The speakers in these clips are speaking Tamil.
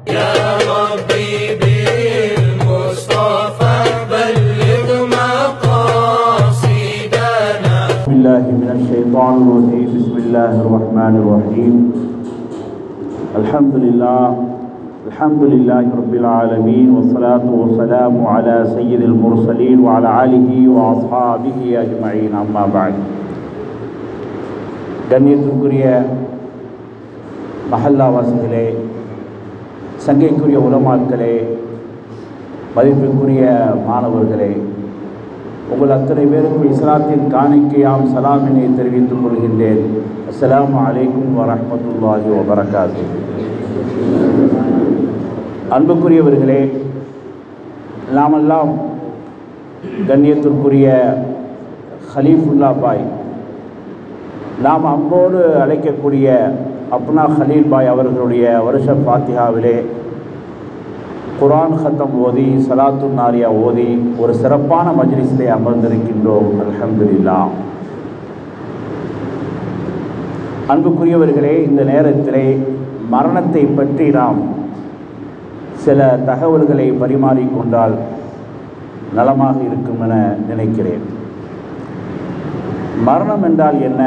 يا ربي بالمصطفى بلغ مقاصدنا بالله من الشيطان الرجيم بسم الله الرحمن الرحيم الحمد لله الحمد لله رب العالمين والصلاة والسلام على سيد المرسلين وعلى آله وأصحابه أجمعين أما بعد கண்ணியத்திற்குரிய மஹல்லாவாசிகளே சங்கைக்குரிய உலமாக்களே மதிப்பிற்குரிய மாணவர்களே உங்கள் அத்தனை பேருக்கும் இஸ்லாத்தின் காணிக்கையாம் சலாமினை தெரிவித்துக் கொள்கின்றேன் அஸ்ஸலாமு அலைக்கும் வரஹ்மத்துல்லாஹி வபரகாத்து அன்புக்குரியவர்களே நாமெல்லாம் கண்ணியத்திற்குரிய ஹலீஃபுல்லா பாய் நாம் அன்போடு அழைக்கக்கூடிய அப்னா ஹலீல் பாய் அவர்களுடைய வருஷ ஃபாத்திஹாவிலே குரான் ஹத்தம் ஓதி சலாத்து நாரியா ஓதி ஒரு சிறப்பான மஜ்லிஸிலே அமர்ந்திருக்கின்றோம் அல்ஹம்துலில்லா அன்புக்குரியவர்களே இந்த நேரத்திலே மரணத்தை பற்றி நாம் சில தகவல்களை பரிமாறிக்கொண்டால் நலமாக இருக்கும் என நினைக்கிறேன் மரணம் என்றால் என்ன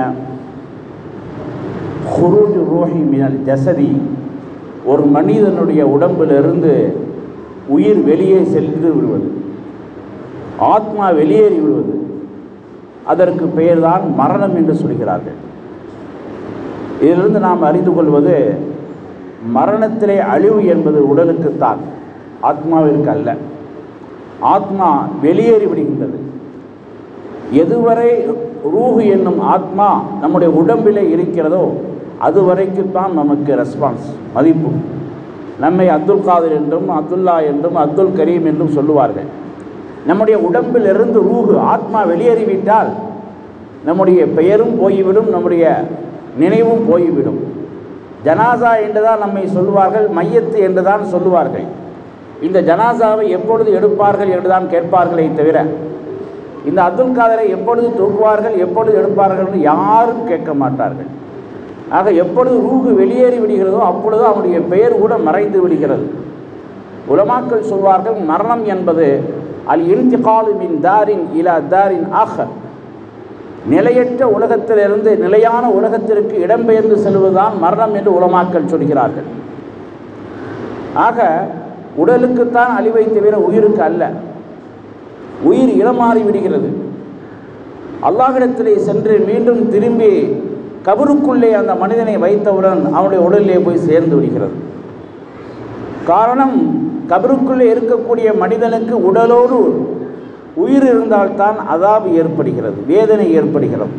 ஹுரூஜ் ரோஹி மினல் ஜசதி ஒரு மனிதனுடைய உடம்பிலிருந்து உயிர் வெளியே சென்று விடுவது ஆத்மா வெளியேறி விடுவது அதற்கு பெயர்தான் மரணம் என்று சொல்கிறார்கள் இதிலிருந்து நாம் அறிந்து கொள்வது மரணத்திலே அழிவு என்பது உடலுக்குத்தான் ஆத்மாவிற்கு அல்ல ஆத்மா வெளியேறி விடுகின்றது எதுவரை ரூஹு என்னும் ஆத்மா நம்முடைய உடம்பிலே இருக்கிறதோ அது வரைக்குத்தான் நமக்கு ரெஸ்பான்ஸ் மதிப்பு நம்மை அப்துல் காதர் என்றும் அப்துல்லா என்றும் அப்துல் கரீம் என்றும் சொல்லுவார்கள் நம்முடைய உடம்பில் இருந்து ரூஹு ஆத்மா வெளியேறிவிட்டால் நம்முடைய பெயரும் போய்விடும் நம்முடைய நினைவும் போய்விடும் ஜனாசா என்றுதான் நம்மை சொல்லுவார்கள் மையத்து என்றுதான் சொல்லுவார்கள் இந்த ஜனாசாவை எப்பொழுது எடுப்பார்கள் என்றுதான் கேட்பார்களே தவிர இந்த அப்துல் காதரை எப்பொழுது தூக்குவார்கள் எப்பொழுது எடுப்பார்கள் என்று யாரும் கேட்க மாட்டார்கள் ஆக எப்பொழுது ரூகு வெளியேறி விடுகிறதோ அப்பொழுது அவனுடைய பெயர் கூட மறைந்து விடுகிறது உலமாக்கள் சொல்வார்கள் மரணம் என்பது அல் இன்திகாலு மின் தாரின் இலா தாரின் ஆஹர் நிலையற்ற உலகத்திலிருந்து நிலையான உலகத்திற்கு இடம்பெயர்ந்து செல்வதுதான் மரணம் என்று உலமாக்கள் சொல்கிறார்கள் ஆக உடலுக்குத்தான் அழிவை தவிர உயிருக்கு அல்ல உயிர் இளமாறி விடுகிறது அல்லாஹிடத்திலே சென்று மீண்டும் திரும்பி கபருக்குள்ளே அந்த மனிதனை வைத்தவுடன் அவனுடைய உடலிலே போய் சேர்ந்து விடுகிறது காரணம் கபருக்குள்ளே இருக்கக்கூடிய மனிதனுக்கு உடலோடு உயிர் இருந்தால்தான் அதாபு ஏற்படுகிறது வேதனை ஏற்படுகிறது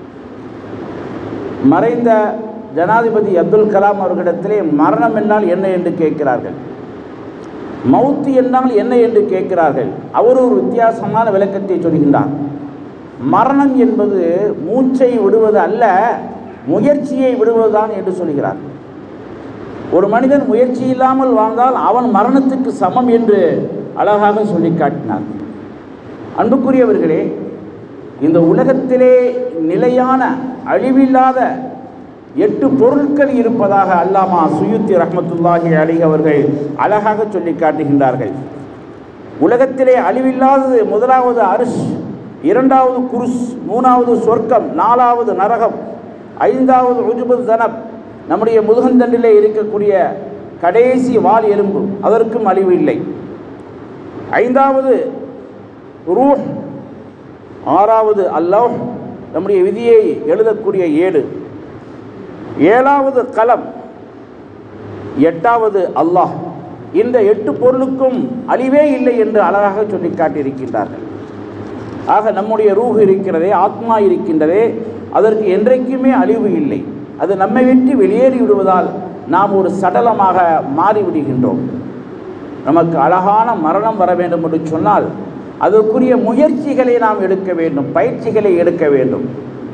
மறைந்த ஜனாதிபதி அப்துல் கலாம் அவர்களிடத்திலே மரணம் என்றால் என்ன என்று கேட்கிறார்கள் மவுத்து என்றால் என்ன என்று கேட்கிறார்கள் அவர் ஒரு வித்தியாசமான விளக்கத்தை சொல்கின்றார் மரணம் என்பது மூச்சை விடுவது அல்ல முயற்சியை விடுவதுதான் என்று சொல்கிறார் ஒரு மனிதன் முயற்சி இல்லாமல் வாழ்ந்தால் அவன் மரணத்துக்கு சமம் என்று அழகாக சொல்லி காட்டினார் அன்புக்குரியவர்களே இந்த உலகத்திலே நிலையான அழிவில்லாத எட்டு பொருட்கள் இருப்பதாக அல்லாமா சுயுத்தி ரஹமத்துல்லாஹி அலி அவர்கள் அழகாக சொல்லி காட்டுகின்றார்கள் உலகத்திலே அழிவில்லாதது முதலாவது அரிஷ் இரண்டாவது குருஸ் மூணாவது சொர்க்கம் நாலாவது நரகம் ஐந்தாவது உஜுபு தனப் நம்முடைய முதுகந்தண்டிலே இருக்கக்கூடிய கடைசி வால் எலும்பு அதற்கும் அழிவு இல்லை ஐந்தாவது ரூஹ் ஆறாவது அல்லாஹ் நம்முடைய விதியை எழுதக்கூடிய ஏடு ஏழாவது கலம் எட்டாவது அல்லாஹ் இந்த எட்டு பொருளுக்கும் அழிவே இல்லை என்று அழகாக சொல்லி காட்டியிருக்கின்றார்கள் ஆக நம்முடைய ரூஹ் இருக்கிறதே ஆத்மா இருக்கின்றதே அதற்கு என்றைக்குமே அழிவு இல்லை அது நம்மை விட்டு வெளியேறி விடுவதால் நாம் ஒரு சடலமாக மாறிவிடுகின்றோம் நமக்கு அழகான மரணம் வர வேண்டும் என்று சொன்னால் அதற்குரிய முயற்சிகளை நாம் எடுக்க வேண்டும் பயிற்சிகளை எடுக்க வேண்டும்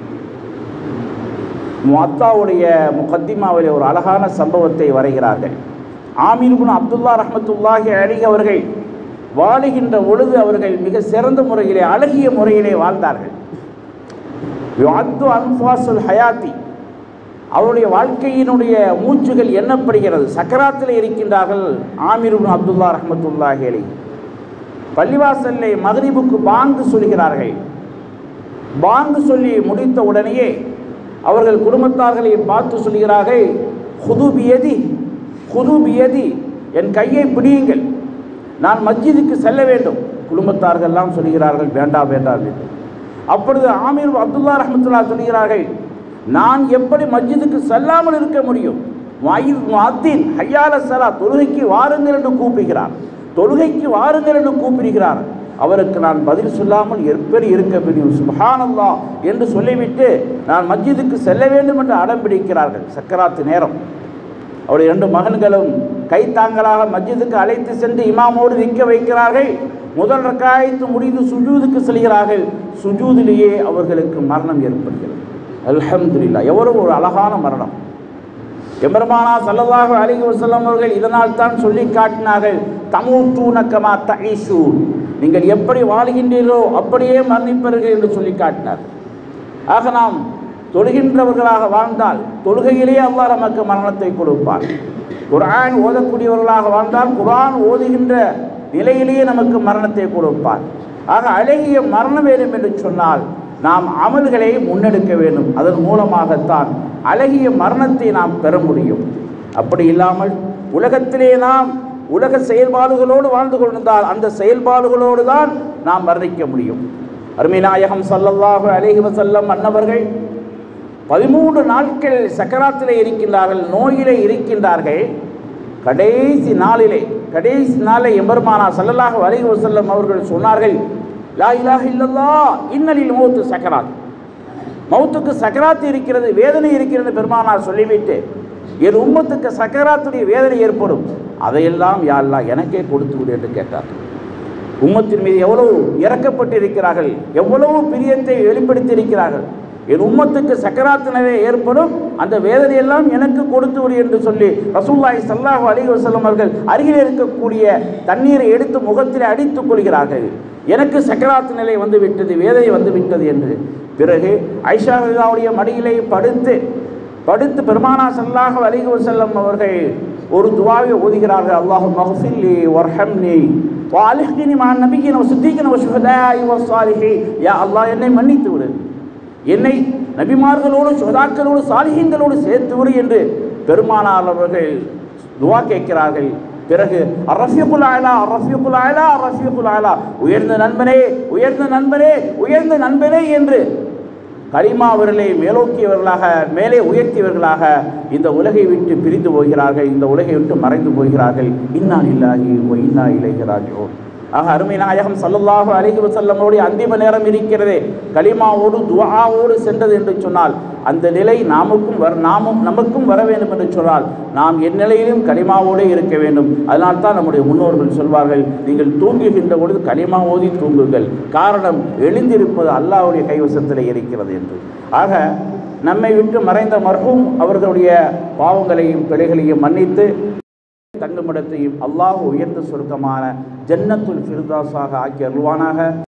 முத்தாவுடைய முகத்திமாவில் ஒரு அழகான சம்பவத்தை வரைகிறார்கள் ஆமீர்புன் அப்துல்லா ரஹமத்துல்லாஹி அலி அவர்கள் வாழுகின்ற பொழுது அவர்கள் மிக சிறந்த முறையிலே அழகிய முறையிலே வாழ்ந்தார்கள் யுஅத்து அன்ஃபாசுல் ஹயாத்தி அவருடைய வாழ்க்கையினுடைய மூச்சுகள் எண்ணப்படுகிறது சக்கராத்தில் இருக்கின்றார்கள் ஆமீர் இப்னு அப்துல்லா ரஹ்மத்துல்லாஹி அலைஹி பள்ளிவாசல்லை மகரிபுக்கு பாங்கு சொல்கிறார்கள் பாங்கு சொல்லி முடித்த உடனேயே அவர்கள் குடும்பத்தார்களை பார்த்து சொல்கிறார்கள் ஹுது பியதி ஹுது பியதி என் கையை பிடியுங்கள் நான் மஸ்ஜிதுக்கு செல்ல வேண்டும் குடும்பத்தார்கள் எல்லாம் சொல்கிறார்கள் வேண்டாம் வேண்டாம் என்று அப்பொழுது ஆமீர் அப்துல்லா ரஹமத்துல்லா சொல்கிறார்கள் நான் எப்படி மஸ்ஜிதுக்கு செல்லாமல் இருக்க முடியும் வாயில் முஅத்தின் ஹையால சலா தொழுகைக்கு வாருங்கள் என்று கூப்பிடுகிறார் தொழுகைக்கு வாருங்கள் என்று கூப்பிடுகிறார் அவருக்கு நான் பதில் சொல்லாமல் எப்படி இருக்க முடியும் சுபஹானல்லா என்று சொல்லிவிட்டு நான் மஸ்ஜிதுக்கு செல்ல வேண்டும் என்று அடம் பிடிக்கிறார்கள் சக்கராத்து நேரம் அவருடைய இரண்டு மகன்களும் கைத்தாங்களாக மஸ்ஜிதுக்கு அழைத்து சென்று இமாமோடு நிற்க வைக்கிறார்கள் முதல் ரக்காயத்து முடிந்து சுஜூதுக்கு செல்கிறார்கள் சுஜூதிலேயே அவர்களுக்கு மரணம் ஏற்படுகிறது அல்ஹம்துலில்லாஹ் எவ்வளவு ஒரு அழகான மரணம் எம்பெருமானா சல்லல்லாஹு அலைஹி வஸல்லம் அவர்கள் இதனால் தான் சொல்லி காட்டினார்கள் தமூத்தூனக்கமா தஈஷூ நீங்கள் எப்படி வாழ்கின்றீர்களோ அப்படியே மரணிப்பீர்கள் என்று சொல்லி காட்டினார் ஆக நாம் தொழுகின்றவர்களாக வாழ்ந்தால் தொழுகையிலேயே அல்லாஹ் நமக்கு மரணத்தை கொடுப்பார் குர்ஆன் ஓதக்கூடியவர்களாக வாழ்ந்தால் குர்ஆன் ஓதுகின்ற நிலையிலேயே நமக்கு மரணத்தை கொடுப்பார் ஆக அழகிய மரணம் வேண்டும் என்று சொன்னால் நாம் அமல்களை முன்னெடுக்க வேண்டும் அதன் மூலமாகத்தான் அழகிய மரணத்தை நாம் பெற முடியும் அப்படி இல்லாமல் உலகத்திலே நாம் உலக செயல்பாடுகளோடு வாழ்ந்து கொண்டிருந்தால் அந்த செயல்பாடுகளோடு தான் நாம் மரணிக்க முடியும் அருமைநாயகம் ஸல்லல்லாஹு அலைஹி வஸல்லம் அன்னவர்கள் பதிமூன்று நாட்கள் சக்கராத்திலே இருக்கின்றார்கள் நோயிலே இருக்கின்றார்கள் கடைசி நாளிலே கடைசி நாளை எம்பெருமானா ஸல்லல்லாஹு அலைஹி வஸல்லம் அவர்கள் சொன்னார்கள் லா இலாஹ இல்லல்லாஹ் இன்னலில் மௌத்து சக்கராத் மௌத்துக்கு சக்கராத்து இருக்கிறது வேதனை இருக்கிறது பெருமானார் சொல்லிவிட்டு என் உம்மத்துக்கு சக்கராத்துடைய வேதனை ஏற்படும் அதையெல்லாம் யாரெல்லாம் எனக்கே கொடுத்து விடு என்று கேட்டார் உம்மத்தின் மீது எவ்வளவு இறக்கப்பட்டிருக்கிறார்கள் எவ்வளவு பிரியத்தை வெளிப்படுத்தி இருக்கிறார்கள் என் உம்மத்துக்கு சக்கராத்து நிலை ஏற்படும் அந்த வேதனையெல்லாம் எனக்கு கொடுத்து விடு என்று சொல்லி ரசூல்லாய் சல்லாஹு அலி வசல்லம் அவர்கள் அருகில் இருக்கக்கூடிய தண்ணீரை எடுத்து முகத்தில் அடித்துக் கொள்கிறார்கள் எனக்கு சக்கராத்து நிலை வந்து விட்டது வேதனை வந்து விட்டது என்று பிறகு ஐஷா ரலியல்லாஹுடைய மடியிலே படுத்து படுத்து பெருமானா சல்லாஹு அலைஹி வஸல்லம் அவர்கள் ஒரு துவாவை ஓதுகிறார்கள் அல்லாஹு மஃபில்லி வர்ஹம்னி வாலிஹ்னி மா நபியின் வ சித்திகின் வ ஷுஹதாஇ வ ஸாலிஹீன் யா அல்லாஹ் என்னை மன்னித்து விடு என்னை நபிமார்களோடு சுகதாக்களோடு சாலிஹீன்களோடு சேர்த்து விடு என்று பெருமானார் அவர்கள் துவா கேட்கிறார்கள் பிறகு அரஃபியகுல் ஆலா அரஃபியகுல் ஆலா அரஃபியகுல் ஆலா உயர்ந்த நண்பனே உயர்ந்த நண்பனே உயர்ந்த நண்பனே என்று கரிமா அவர்களை மேலோக்கியவர்களாக மேலே உயர்த்தியவர்களாக இந்த உலகை விட்டு பிரிந்து போகிறார்கள் இந்த உலகை விட்டு மறைந்து போகிறார்கள் இன்னா இல்லாஹி ஓ இன்னா இலைகிறாஜோ ஆக அருமை நாயகம் சல்லல்லாஹு அலைஹி வஸல்லமோடைய அந்திம நேரம் இருக்கிறதே கலிமாவோடு துஆவோடு சென்றது என்று சொன்னால் அந்த நிலை நாமுக்கும் வர நாமும் நமக்கும் வர வேண்டும் என்று சொன்னால் நாம் எந்நிலையிலும் கலிமாவோடே இருக்க வேண்டும் அதனால் தான் நம்முடைய முன்னோர்கள் சொல்வார்கள் நீங்கள் தூங்குகின்ற பொழுது கலிமா ஓதி தூங்குங்கள் காரணம் எழுந்திருப்பது அல்லாஹ்வுடைய கைவசத்தில் இருக்கிறது என்று ஆக நம்மை விட்டு மறைந்த மர்ஹூம் அவர்களுடைய பாவங்களையும் பிழைகளையும் மன்னித்து தங்குமிடத்தையும் அல்லாஹ் உயர்ந்த சுருக்கமான ஜன்னத்துல் ஃபிர்தாஸாக ஆக்கி அருள்வானாக